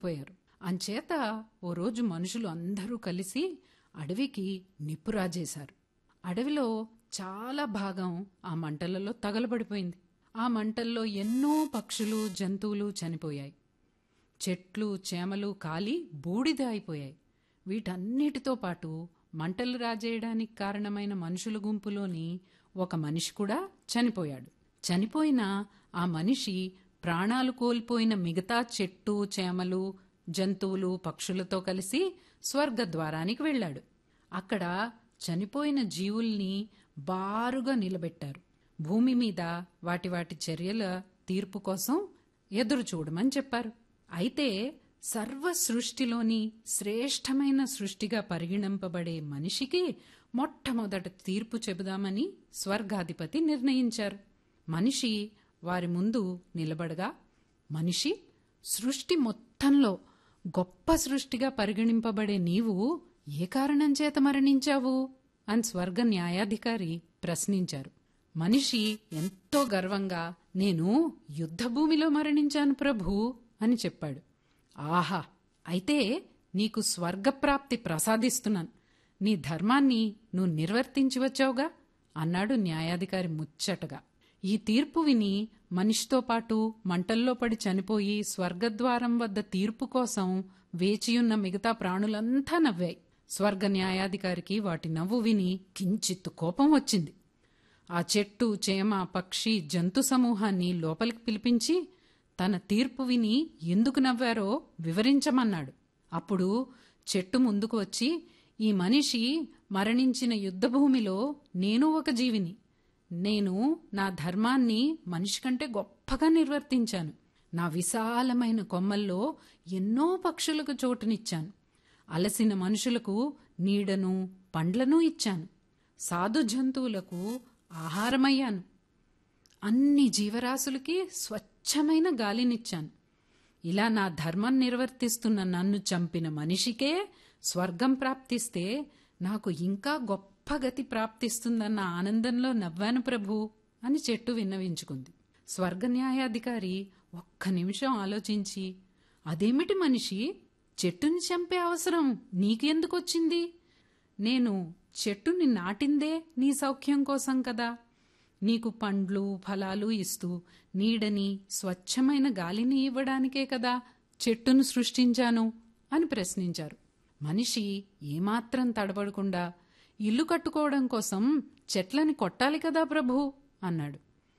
పోయారు అంచేత ఓ రోజు మనుషులు అందరూ కలిసి అడవికి నిప్పు రాజేశారు అడవిలో చాలా భాగం ఆ మంటలలో తగలబడిపోయింది ఆ మంటల్లో ఎన్నో పక్షులు జంతువులు చనిపోయాయి చెట్లు చేమలు కాలి బూడిద అయిపోయాయి వీటన్నిటితో పాటు మంటలు రాజేయడానికి కారణమైన మనుషుల గుంపులోని ఒక మనిషి కూడా చనిపోయాడు చనిపోయిన ఆ మనిషి ప్రాణాలు కోల్పోయిన మిగతా చెట్టు చేమలు జంతువులు పక్షులతో కలిసి స్వర్గద్వారానికి వెళ్ళాడు అక్కడ చనిపోయిన జీవుల్ని బారుగా నిలబెట్టారు భూమి మీద వాటి వాటి చర్యల తీర్పు కోసం ఎదురు చూడమని చెప్పారు అయితే సర్వ సృష్టిలోని శ్రేష్టమైన సృష్టిగా పరిగణింపబడే మనిషికి మొట్టమొదట తీర్పు చెబుదామని స్వర్గాధిపతి నిర్ణయించారు మనిషి వారి ముందు నిలబడగా మనిషి సృష్టి మొత్తంలో గొప్ప సృష్టిగా పరిగణింపబడే నీవు ఏ కారణం చేత మరణించావు అని స్వర్గ న్యాయాధికారి ప్రశ్నించారు మనిషి ఎంతో గర్వంగా నేను యుద్ధభూమిలో మరణించాను ప్రభు అని చెప్పాడు ఆహా అయితే నీకు స్వర్గప్రాప్తి ప్రసాదిస్తున్నాను నీ ధర్మాన్ని నువ్వు నిర్వర్తించి వచ్చావుగా అన్నాడు న్యాయాధికారి ముచ్చటగా ఈ తీర్పు విని మనిషితో పాటు మంటల్లో పడి చనిపోయి స్వర్గద్వారం వద్ద తీర్పు కోసం వేచియున్న మిగతా ప్రాణులంతా నవ్వాయి స్వర్గ న్యాయాధికారికి వాటి నవ్వు విని కించిత్తు కోపం వచ్చింది ఆ చెట్టు చేమ పక్షి జంతు సమూహాన్ని లోపలికి పిలిపించి తన తీర్పు విని ఎందుకు నవ్వారో వివరించమన్నాడు అప్పుడు చెట్టు ముందుకు వచ్చి ఈ మనిషి మరణించిన యుద్ధభూమిలో నేను ఒక జీవిని నేను నా ధర్మాన్ని మనిషి కంటే గొప్పగా నిర్వర్తించాను నా విశాలమైన కొమ్మల్లో ఎన్నో పక్షులకు చోటునిచ్చాను అలసిన మనుషులకు నీడను పండ్లను ఇచ్చాను సాధు జంతువులకు ఆహారమయ్యాను అన్ని జీవరాశులకి స్వచ్ఛమైన గాలినిచ్చాను ఇలా నా ధర్మం నిర్వర్తిస్తున్న నన్ను చంపిన మనిషికే స్వర్గం ప్రాప్తిస్తే నాకు ఇంకా గొప్ప గతి ప్రాప్తిస్తుందన్న ఆనందంలో నవ్వాను ప్రభు అని చెట్టు విన్నవించుకుంది స్వర్గ న్యాయాధికారి ఒక్క నిమిషం ఆలోచించి అదేమిటి మనిషి చెట్టుని చంపే అవసరం నీకు ఎందుకొచ్చింది నేను చెట్టుని నాటిందే నీ సౌఖ్యం కోసం కదా నీకు పండ్లు ఫలాలు ఇస్తూ నీడని స్వచ్ఛమైన గాలిని ఇవ్వడానికే కదా చెట్టును సృష్టించాను అని ప్రశ్నించారు మనిషి ఏమాత్రం తడబడకుండా ఇల్లు కట్టుకోవడం కోసం చెట్లని కొట్టాలి కదా ప్రభు అన్నాడు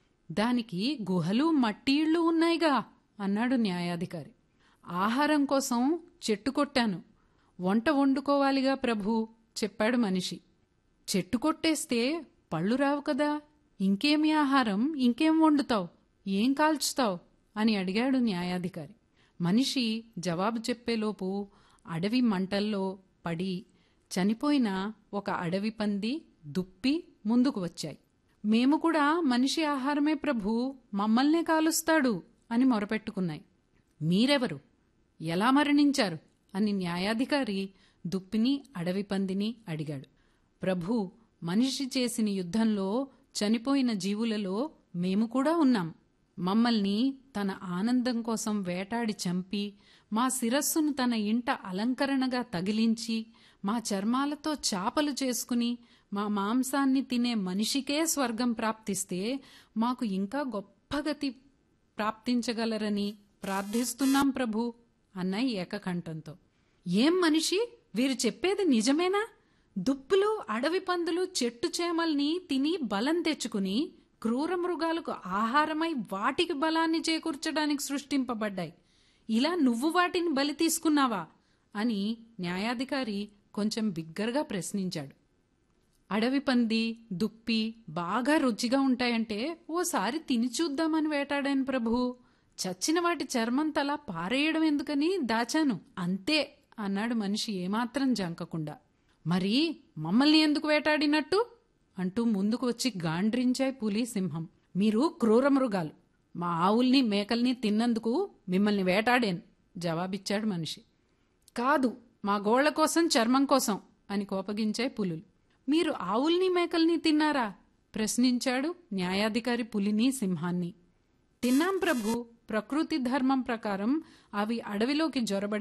దానికి గుహలు మట్టి ఇళ్ళు ఉన్నాయిగా అన్నాడు న్యాయాధికారి ఆహారం కోసం చెట్టు కొట్టాను వంట వండుకోవాలిగా ప్రభు చెప్పాడు మనిషి చెట్టు కొట్టేస్తే పళ్ళు రావు కదా ఇంకేమి ఆహారం ఇంకేం వండుతావు ఏం కాల్చుతావు అని అడిగాడు న్యాయాధికారి మనిషి జవాబు చెప్పేలోపు అడవి మంటల్లో పడి చనిపోయిన ఒక అడవి పంది దుప్పి ముందుకు వచ్చాయి మేము కూడా మనిషి ఆహారమే ప్రభు మమ్మల్నే కాలుస్తాడు అని మొరపెట్టుకున్నాయి మీరెవరు ఎలా మరణించారు అని న్యాయాధికారి దుప్పిని అడవి పందిని అడిగాడు ప్రభు మనిషి చేసిన యుద్ధంలో చనిపోయిన జీవులలో మేము కూడా ఉన్నాం మమ్మల్ని తన ఆనందం కోసం వేటాడి చంపి మా శిరస్సును తన ఇంట అలంకరణగా తగిలించి మా చర్మాలతో చాపలు చేసుకుని మా మాంసాన్ని తినే మనిషికే స్వర్గం ప్రాప్తిస్తే మాకు ఇంకా గొప్ప గతి ప్రాప్తించగలరని ప్రార్థిస్తున్నాం ప్రభు అన్నాయి ఏకకంఠంతో ఏం మనిషి వీరు చెప్పేది నిజమేనా దుప్పులు అడవి పందులు చెట్టు చేమల్ని తిని బలం తెచ్చుకుని క్రూర మృగాలకు ఆహారమై వాటికి బలాన్ని చేకూర్చడానికి సృష్టింపబడ్డాయి ఇలా నువ్వు వాటిని బలి తీసుకున్నావా అని న్యాయాధికారి కొంచెం బిగ్గరగా ప్రశ్నించాడు అడవి పంది దుప్పి బాగా రుచిగా ఉంటాయంటే ఓసారి తిని చూద్దామని వేటాడాను ప్రభు చచ్చిన వాటి చర్మం తల పారేయడం ఎందుకని దాచాను అంతే అన్నాడు మనిషి ఏమాత్రం జంకకుండా మరి మమ్మల్ని ఎందుకు వేటాడినట్టు అంటూ ముందుకు వచ్చి గాండ్రించాయి పులి సింహం మీరు క్రూర మృగాలు మా ఆవుల్ని మేకల్ని తిన్నందుకు మిమ్మల్ని వేటాడాను జవాబిచ్చాడు మనిషి కాదు మా గోళ్ల కోసం చర్మం కోసం అని కోపగించాయి పులులు మీరు ఆవుల్ని మేకల్ని తిన్నారా ప్రశ్నించాడు న్యాయాధికారి పులిని సింహాన్ని తిన్నాం ప్రభు ప్రకృతి ధర్మం ప్రకారం అవి అడవిలోకి జొరబడి